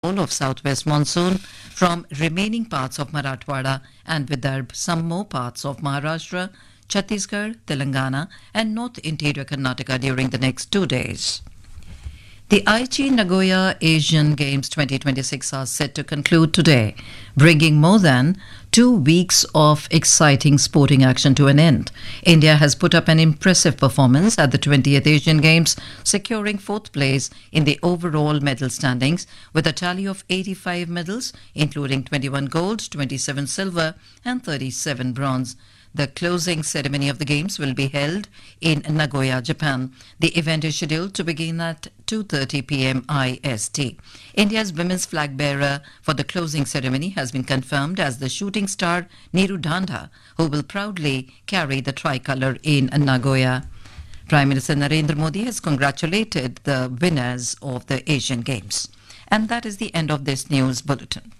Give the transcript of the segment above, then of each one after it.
all of southwest monsoon from remaining parts of Marathwada and Vidarbh, some more parts of Maharashtra, Chhattisgarh, Telangana, and north interior Karnataka during the next two days. The Aichi Nagoya Asian Games 2026 are set to conclude today, bringing more than two weeks of exciting sporting action to an end. India has put up an impressive performance at the 20th Asian Games, securing fourth place in the overall medal standings with a tally of 85 medals, including 21 gold, 27 silver, and 37 bronze. The closing ceremony of the games will be held in Nagoya, Japan. The event is scheduled to begin at 2:30 p.m. IST. India's women's flag bearer for the closing ceremony has been confirmed as the shooting star Neeru Danda, who will proudly carry the tricolour in Nagoya. Prime Minister Narendra Modi has congratulated the winners of the Asian Games. And that is the end of this news bulletin.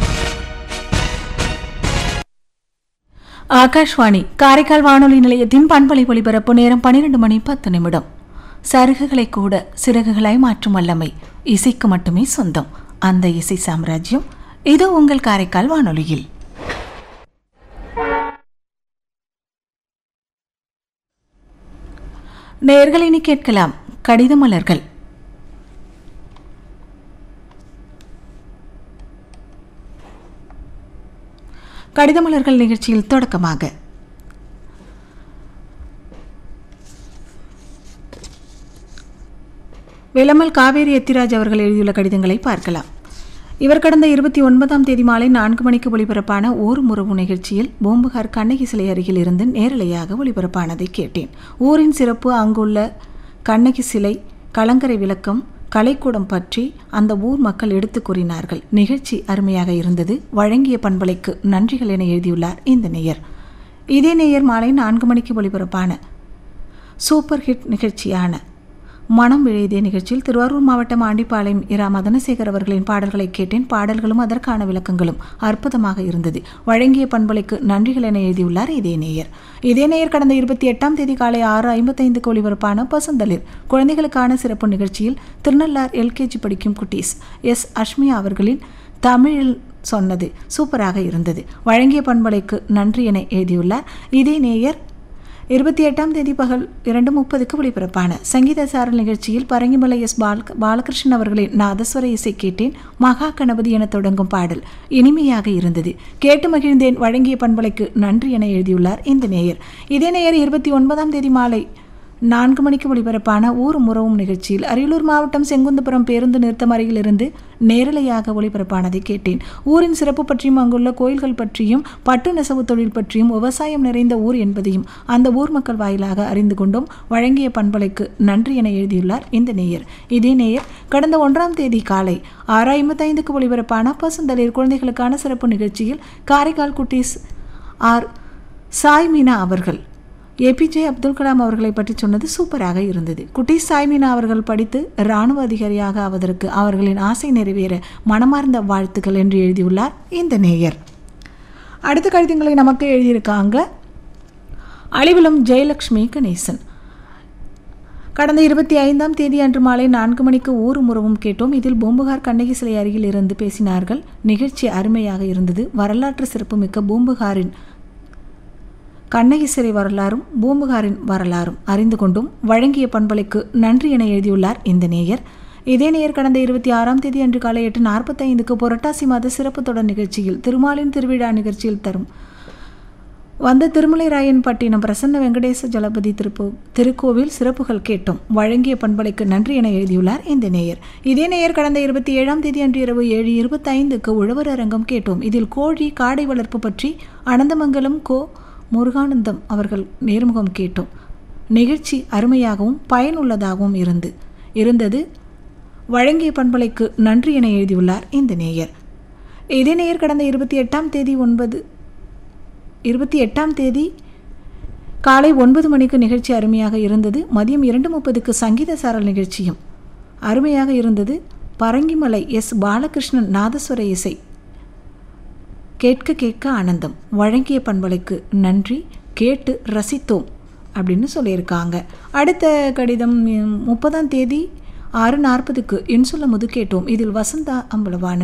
Akashvani Karaikal வானொலி நிலையத்தின் பண்பலை ஒலிபரப்பு நேரம் பன்னிரண்டு மணி பத்து நிமிடம் சருகுகளை கூட சிறகுகளாய் மாற்றும் வல்லமை இசைக்கு மட்டுமே சொந்தம் அந்த இசை சாம்ராஜ்யம் இது உங்கள் காரைக்கால் வானொலியில் நேர்களினி கேட்கலாம் கடித மலர்கள் கடிதமலர்கள் நிகழ்ச்சியில் தொடக்கமாக விளமல் காவேரி எத்திராஜ் அவர்கள் எழுதியுள்ள கடிதங்களை பார்க்கலாம் இவர் கடந்த இருபத்தி ஒன்பதாம் தேதி மாலை நான்கு மணிக்கு ஒளிபரப்பான ஓர் முறவு நிகழ்ச்சியில் பூம்புகார் கண்ணகி சிலை அருகில் இருந்து நேரலையாக ஒளிபரப்பானதை கேட்டேன் ஊரின் சிறப்பு அங்குள்ள கண்ணகி சிலை கலங்கரை விளக்கம் கலைக்கூடம் பற்றி அந்த ஊர் மக்கள் எடுத்து கூறினார்கள் நிகழ்ச்சி அருமையாக இருந்தது வழங்கிய பண்பலைக்கு நன்றிகள் என எழுதியுள்ளார் இந்த நேயர் இதே நேயர் மாலை நான்கு மணிக்கு ஒளிபரப்பான சூப்பர் ஹிட் நிகழ்ச்சியான மனம் விழைதே நிகழ்ச்சியில் திருவாரூர் மாவட்டம் ஆண்டிப்பாளையம் இரா மதனசேகர் அவர்களின் பாடல்களை கேட்டேன் பாடல்களும் அதற்கான விளக்கங்களும் அற்புதமாக இருந்தது வழங்கிய பண்பலைக்கு நன்றிகள் என எழுதியுள்ளார் இதே நேயர் இதே நேயர் கடந்த இருபத்தி எட்டாம் தேதி காலை ஆறு ஐம்பத்தைந்துக்கு ஒளிபரப்பான பசுந்தளிர் குழந்தைகளுக்கான சிறப்பு நிகழ்ச்சியில் திருநள்ளார் எல்கேஜி படிக்கும் குட்டீஸ் எஸ் அஷ்மியா அவர்களின் தமிழில் சொன்னது சூப்பராக இருந்தது வழங்கிய பண்பலைக்கு நன்றி என எழுதியுள்ளார் இதே நேயர் இருபத்தி எட்டாம் தேதி பகல் இரண்டு முப்பதுக்கு ஒளிபரப்பான சங்கீத சாரல் நிகழ்ச்சியில் பரங்கிமலை எஸ் பால் பாலகிருஷ்ணன் அவர்களின் நாதஸ்வர இசை கேட்டேன் மகா கணபதி என தொடங்கும் பாடல் இனிமையாக இருந்தது கேட்டு மகிழ்ந்தேன் வழங்கிய பண்பலைக்கு நன்றி என எழுதியுள்ளார் இந்த நேயர் இதே நேயர் இருபத்தி ஒன்பதாம் தேதி மாலை நான்கு மணிக்கு ஒளிபரப்பான ஊர் முறவும் நிகழ்ச்சியில் அரியலூர் மாவட்டம் செங்குந்தபுரம் பேருந்து நிறுத்தம் அருகிலிருந்து நேரலையாக ஒளிபரப்பானதை கேட்டேன் ஊரின் சிறப்பு பற்றியும் அங்குள்ள கோயில்கள் பற்றியும் பட்டு நெசவு தொழில் பற்றியும் விவசாயம் நிறைந்த ஊர் என்பதையும் அந்த ஊர் மக்கள் வாயிலாக அறிந்து கொண்டும் வழங்கிய பண்பலைக்கு நன்றி என எழுதியுள்ளார் இந்த நேயர் இதே நேயர் கடந்த ஒன்றாம் தேதி காலை ஆறு ஐம்பத்தைந்துக்கு ஒளிபரப்பான பசுந்தளிர் குழந்தைகளுக்கான சிறப்பு நிகழ்ச்சியில் காரைக்கால் குட்டீஸ் ஆர் சாய் மீனா அவர்கள் ஏபிஜே அப்துல் கலாம் அவர்களை பற்றி சொன்னது சூப்பராக இருந்தது குட்டி சாய்மினா அவர்கள் படித்து இராணுவ அதிகாரியாக ஆவதற்கு அவர்களின் ஆசை நிறைவேற மனமார்ந்த வாழ்த்துக்கள் என்று எழுதியுள்ளார் இந்த நேயர் அடுத்த கடிதங்களை நமக்கு எழுதியிருக்காங்க அழிவிலும் ஜெயலக்ஷ்மி கணேசன் கடந்த இருபத்தி ஐந்தாம் தேதி அன்று மாலை நான்கு மணிக்கு ஊர் முறவும் கேட்டோம் இதில் பூம்புகார் கண்ணகி சிலை அருகில் இருந்து பேசினார்கள் நிகழ்ச்சி அருமையாக இருந்தது வரலாற்று சிறப்புமிக்க பூம்புகாரின் கண்ணகி சிறை வரலாறும் பூம்புகாரின் வரலாறும் அறிந்து கொண்டும் வழங்கிய பண்பலைக்கு நன்றி என எழுதியுள்ளார் இந்த நேயர் இதே நேயர் கடந்த இருபத்தி ஆறாம் தேதி அன்று காலை எட்டு நாற்பத்தைந்துக்கு புரட்டாசி மாத சிறப்பு தொடர் நிகழ்ச்சியில் திருமாலின் திருவிழா நிகழ்ச்சியில் தரும் வந்த திருமலை ராயன்பட்டினம் பிரசன்ன வெங்கடேச ஜலபதி திருப்போ திருக்கோவில் சிறப்புகள் கேட்டோம் வழங்கிய பண்பலைக்கு நன்றி என எழுதியுள்ளார் இந்த நேயர் இதே நேயர் கடந்த இருபத்தி ஏழாம் தேதி அன்று இரவு ஏழு இருபத்தைந்துக்கு உழவர் அரங்கம் கேட்டோம் இதில் கோழி காடை வளர்ப்பு பற்றி அனந்தமங்கலம் கோ முருகானந்தம் அவர்கள் நேர்முகம் கேட்டோம் நிகழ்ச்சி அருமையாகவும் பயனுள்ளதாகவும் இருந்து இருந்தது வழங்கிய பண்பலைக்கு நன்றி என எழுதியுள்ளார் இந்த நேயர் இதே நேயர் கடந்த இருபத்தி எட்டாம் தேதி ஒன்பது இருபத்தி எட்டாம் தேதி காலை ஒன்பது மணிக்கு நிகழ்ச்சி அருமையாக இருந்தது மதியம் இரண்டு முப்பதுக்கு சங்கீத சாரல் நிகழ்ச்சியும் அருமையாக இருந்தது பரங்கிமலை எஸ் பாலகிருஷ்ணன் நாதஸ்வர இசை கேட்க கேட்க ஆனந்தம் வழங்கிய பண்பலைக்கு நன்றி கேட்டு ரசித்தோம் அப்படின்னு சொல்லியிருக்காங்க அடுத்த கடிதம் முப்பதாம் தேதி ஆறு நாற்பதுக்கு இன்சுல முது கேட்டோம் இதில் வசந்தா அம்பலவாணன்